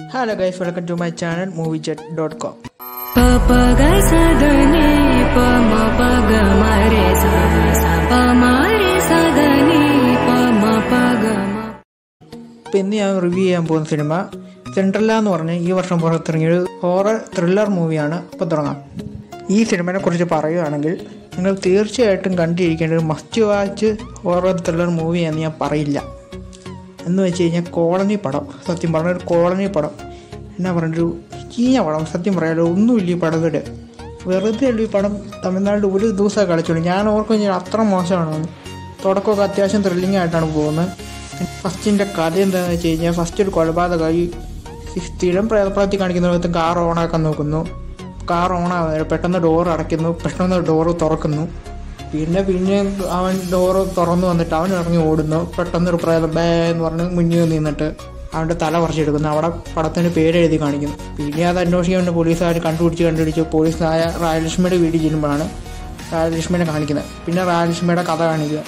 hello guys welcome to my channel movie jet dot com प प ग स द नि प म प ग म रे स स प म रे स द नि प म प ग म ഇപ്പം ഇന്ന് ഞാൻ റിവ്യൂ ചെയ്യാൻ പോകുന്ന സിനിമ സെൻട്രല്ല എന്ന് പറഞ്ഞ് ഈ വർഷം പുറത്തിറങ്ങിയ ഒരു ഹോറർ ത്രില്ലർ മൂവിയാണ് ഇപ്പോൾ തുടങ്ങാം ഈ സിനിമയെ കുറിച്ച് പറയുകയാണെങ്കിൽ നിങ്ങൾ തീർച്ചയായിട്ടും കണ്ടിരിക്കേണ്ട ഒരു മസ്റ്റ് വാച്ച് ഹോറർ ത്രില്ലർ മൂവിയാണെന്ന് ഞാൻ പറയില്ല എന്ന് വെച്ച് കഴിഞ്ഞാൽ കോളനി പടം സത്യം പറഞ്ഞ ഒരു കോളനി പടം എന്നാ പറഞ്ഞൊരു ചീഞ്ഞ പടം സത്യം പറയാലോ ഒന്നുമില്ല ഈ പടത്തിൽ വെറുതെ അല്ല ഈ പടം തമിഴ്നാട്ടിൽ ഒരു ദിവസം കളിച്ചോളൂ ഞാൻ ഓർക്കും ഞാൻ അത്ര മോശമാണെന്ന് തുടക്കമൊക്കെ അത്യാവശ്യം ത്രില്ലിംഗ് ആയിട്ടാണ് പോകുന്നത് ഫസ്റ്റിൻ്റെ കഥ എന്താണെന്ന് വെച്ച് കഴിഞ്ഞാൽ ഫസ്റ്റ് ഒരു കൊലപാതകമായി സ്ഥിരം പ്രേതപ്രവൃത്തി കാണിക്കുന്ന സമയത്ത് കാർ ഓണാക്കാൻ നോക്കുന്നു കാർ ഓണാവുന്നില്ല പെട്ടെന്ന് ഡോർ അടയ്ക്കുന്നു പെട്ടെന്ന് ഡോറ് തുറക്കുന്നു പിന്നെ പിന്നെ അവൻ ഡോറ് തുറന്നു വന്നിട്ട് അവൻ ഇറങ്ങി ഓടുന്നു പെട്ടെന്ന് ഒരു പ്രേതം ബേ എന്ന് പറഞ്ഞ് മുന്നിൽ നിന്നിട്ട് അവൻ്റെ തല പറിച്ചെടുക്കുന്നു അവിടെ പടത്തിന് പേര് എഴുതി കാണിക്കുന്നു പിന്നെ അത് അന്വേഷിക്കാൻ വേണ്ടി പോലീസുകാർ കണ്ടുപിടിച്ച് കണ്ടുപിടിച്ച് പോലീസായ റായലക്ഷ്മിയുടെ വീട്ടിൽ ചെല്ലുമ്പോഴാണ് റായലക്ഷ്മിനെ കാണിക്കുന്നത് പിന്നെ റായലക്ഷ്മിയുടെ കഥ കാണിക്കുക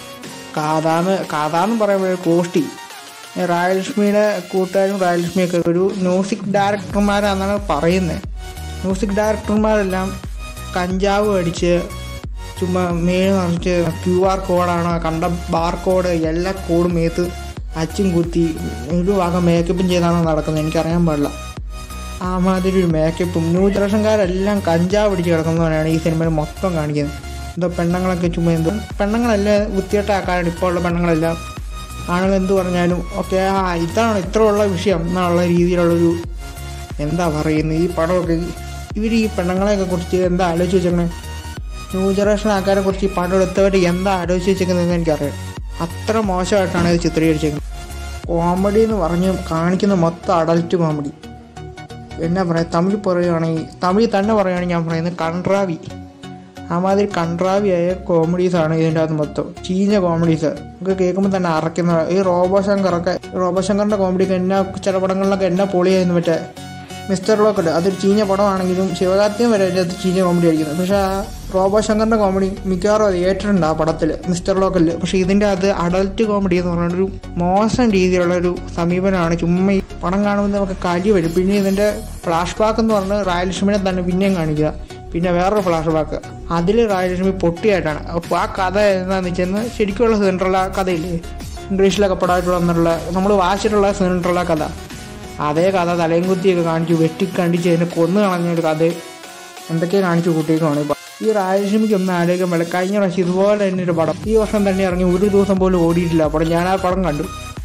കഥാന്ന് കഥാന്ന് പറയുമ്പോൾ കോഷ്ടി റായലക്ഷ്മിയുടെ കൂട്ടുകാരും റായലക്ഷ്മിയൊക്കെ ഒരു മ്യൂസിക് ഡയറക്ടർമാരാണെന്നാണ് പറയുന്നത് മ്യൂസിക് ഡയറക്ടർമാരെല്ലാം കഞ്ചാവ് അടിച്ച് ചുമ്മാ മേല് നിറച്ച് ക്യു ആർ കോഡാണ് കണ്ട ബാർ കോഡ് എല്ലാ കോഡും മേത്ത് അച്ചും കുത്തി ഒരു ഭാഗം മേക്കപ്പും ചെയ്താണോ നടക്കുന്നത് എനിക്കറിയാൻ പാടില്ല ആ മാതിരി ഒരു മേക്കപ്പും ന്യൂ ജനറേഷൻകാരെല്ലാം കഞ്ചാവ് പിടിച്ച് കിടക്കുന്നവരാണ് ഈ സിനിമയിൽ മൊത്തം കാണിക്കുന്നത് എന്തോ പെണ്ണുങ്ങളൊക്കെ ചുമ്മാ എന്തോ പെണ്ണുങ്ങളെല്ലാം വൃത്തികെട്ടാക്കാനാണ് ഇപ്പോൾ ഉള്ള പെണ്ണുങ്ങളെല്ലാം ആണുങ്ങൾ എന്ത് പറഞ്ഞാലും ഓക്കെ ആ ഇതാണ് ഇത്ര ഉള്ള വിഷയം എന്നുള്ള രീതിയിലുള്ളൊരു എന്താ പറയുന്നത് ഈ പടമൊക്കെ ഇവർ ഈ പെണ്ണുങ്ങളെയൊക്കെ കുറിച്ച് എന്താ ആലോചിച്ച് വെച്ചേക്കണേ ന്യൂ ജനറേഷൻ ആൾക്കാരെ കുറിച്ച് ഈ പടം എടുത്തവർ എന്താ ആലോചിച്ച് വെച്ചേക്കുന്നതെന്ന് എനിക്കറിയാം അത്ര മോശമായിട്ടാണ് ഇത് ചിത്രീകരിച്ചേക്കുന്നത് കോമഡി എന്ന് പറഞ്ഞ് കാണിക്കുന്ന മൊത്തം അഡൽറ്റ് കോമഡി എന്നാ പറയുക തമിഴ് പറയുകയാണെങ്കിൽ തമിഴ് തന്നെ പറയുകയാണെങ്കിൽ ഞാൻ പറയുന്നത് കൺട്രാവി ആ മാതിരി കൺട്രാവിയായ കോമഡീസാണ് ഇതിൻ്റെ അകത്ത് മൊത്തം ചീഞ്ഞ കോമഡീസ് നമുക്ക് കേൾക്കുമ്പോൾ തന്നെ അറക്കുന്ന ഈ റോബോ ശങ്കറൊക്കെ റോബോ ശങ്കറിൻ്റെ കോമഡിക്ക് എന്നാ ചില പടങ്ങളിലൊക്കെ എന്നാ പൊളിയായിരുന്നു മറ്റേ മിസ്റ്റർ ലോക്കറ്റ് അതൊരു ചീഞ്ഞ പടമാണെങ്കിലും ശിവകാർത്തിയും വരെ അതിൻ്റെ അകത്ത് ചീഞ്ഞ കോമഡി ആയിരിക്കുന്നത് പക്ഷേ ആ റോബോ ശങ്കറിൻ്റെ കോമഡി മിക്കവാറും അത് ഏറ്റിട്ടുണ്ട് ആ പടത്തിൽ മിസ്റ്റർ ലോക്കലിൽ പക്ഷേ ഇതിൻ്റെ അകത്ത് അഡൽട്ട് കോമഡി എന്ന് പറഞ്ഞൊരു മോശം രീതിയിലുള്ള ഒരു സമീപനമാണ് ചുമ്മാ ഈ പടം കാണുമ്പോൾ നമുക്ക് കലി വരും പിന്നെ ഇതിൻ്റെ ഫ്ലാഷ് ബാക്ക് എന്ന് പറഞ്ഞ് റായലക്ഷ്മിനെ തന്നെ പിന്നെയും കാണിക്കുക പിന്നെ വേറൊരു ഫ്ലാഷ് ബാക്ക് അതിൽ റായലക്ഷ്മി പൊട്ടിയായിട്ടാണ് അപ്പോൾ ആ കഥ എന്താണെന്ന് വെച്ചാൽ ശരിക്കുള്ള സിലിണ്ടറുള്ള കഥയില്ലേ ഇംഗ്ലീഷിലൊക്കെ പടമായിട്ട് വന്നിട്ടുള്ള നമ്മൾ വായിച്ചിട്ടുള്ള സിലിണ്ടറുള്ള കഥ അതേ കഥ തലയും കുത്തിയൊക്കെ കാണിച്ചു വെട്ടി കണ്ടിച്ച് അതിനെ കൊന്നു കളഞ്ഞൊരു കഥ എന്തൊക്കെ കാണിച്ചു കൂട്ടിയേക്കാണ് ഇപ്പം ഈ റായലക്ഷ്മിക്ക് ഒന്ന് ആലോചിക്കാൻ പറ്റില്ല കഴിഞ്ഞ പ്രാവശ്യം ഇതുപോലെ തന്നെ ഒരു പടം ഈ വർഷം തന്നെ ഇറങ്ങി ഒരു ദിവസം പോലും ഓടിയിട്ടില്ല ആ പടം ഞാൻ ആ പടം കണ്ടു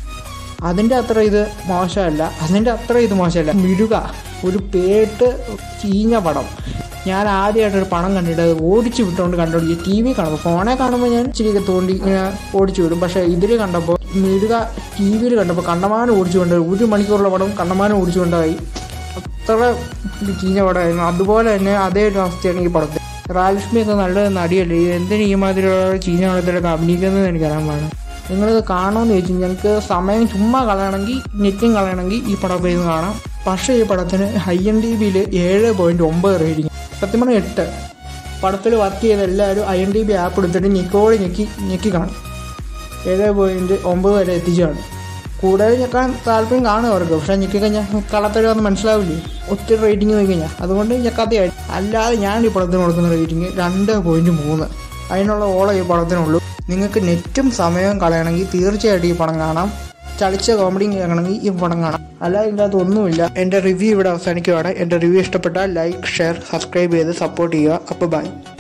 അതിൻ്റെ അത്ര ഇത് മോശമല്ല അതിൻ്റെ അത്ര ഇത് മോശമല്ല മിഴുക ഒരു പേട്ട് ചീഞ്ഞ പടം ഞാൻ ആദ്യമായിട്ട് ഒരു പണം കണ്ടിട്ട് അത് ഓടിച്ചു വിട്ടുകൊണ്ട് കണ്ടുപിടിച്ച് ടി വി കാണുമ്പോൾ ഫോണെ കാണുമ്പോൾ ഞാൻ ഇച്ചിരി തോണ്ടി ഇങ്ങനെ ഓടിച്ചു വിടും പക്ഷേ ഇതിൽ കണ്ടപ്പോൾ മിഴുക ടി വിയിൽ കണ്ടപ്പോൾ കണ്ടമാനം ഓടിച്ചു കൊണ്ട് ഒരു മണിക്കൂറുള്ള പടം കണ്ടമാനം ഓടിച്ചു കൊണ്ടായി അത്ര ഒരു ചീഞ്ഞ പടമായിരുന്നു അതുപോലെ തന്നെ അതേ ഒരു അവസ്ഥയാണ് ഈ പടത്തിൽ റാലക്ഷ്മിയൊക്കെ നല്ല നടിയല്ലേ ഇത് എന്തിനു ഈ മാതിരിയുള്ള ചീഞ്ഞ പടത്തിലൊക്കെ അഭിനയിക്കുന്നതെന്ന് എനിക്കറിയാൻ പാടില്ല നിങ്ങളിത് കാണുമെന്ന് ചോദിച്ചു ഞങ്ങൾക്ക് സമയം ചുമ്മാ കളയണമെങ്കിൽ നെറ്റും കളയണമെങ്കിൽ ഈ പടം പോയി ഇരുന്ന് കാണാം പക്ഷേ ഈ പടത്തിന് ഐ എൻ ഡി ബിയിൽ ഏഴ് പോയിൻറ്റ് ഒമ്പത് റേറ്റിംഗ് സത്യം പറഞ്ഞാൽ എട്ട് പടത്തിൽ വർക്ക് ചെയ്ത എല്ലാവരും I N D B app എടുത്തിട്ട് ഞെക്കോടെ ഞെക്കി ഞെക്കി കാണും ഏഴ് പോയിൻറ്റ് ഒമ്പത് വരെ എത്തിച്ചാണ് കൂടുതൽ ഞെക്കാൻ താല്പര്യം കാണും അവർക്ക് പക്ഷേ ഞെക്കി കഴിഞ്ഞാൽ കളത്തരുമെന്ന് മനസ്സിലാവില്ലേ ഒത്തിരി റേറ്റിംഗ് നോക്കി കഴിഞ്ഞാൽ അതുകൊണ്ട് ഞെക്കാത്തയായി അല്ലാതെ ഞാൻ ഈ പടത്തിന് കൊടുക്കുന്ന റേറ്റിംഗ് രണ്ട് പോയിൻറ്റ് മൂന്ന് അതിനുള്ള ഓളം ഈ പടത്തിനുള്ളൂ നിങ്ങൾക്ക് നെറ്റും സമയവും കളയണമെങ്കിൽ തീർച്ചയായിട്ടും ഈ പടം കാണാം ചളിച്ച കോമഡി കേൾക്കണമെങ്കിൽ ഈ പടം കാണാം അല്ലാതെ ഇതിൻ്റെ അകത്ത് ഒന്നുമില്ല എൻ്റെ റിവ്യൂ ഇവിടെ അവസാനിക്കുകയാണ് എൻ്റെ റിവ്യൂ ഇഷ്ടപ്പെട്ടാൽ ലൈക്ക് ഷെയർ സബ്സ്ക്രൈബ് ചെയ്ത് സപ്പോർട്ട് ചെയ്യുക അപ്പോൾ ബൈ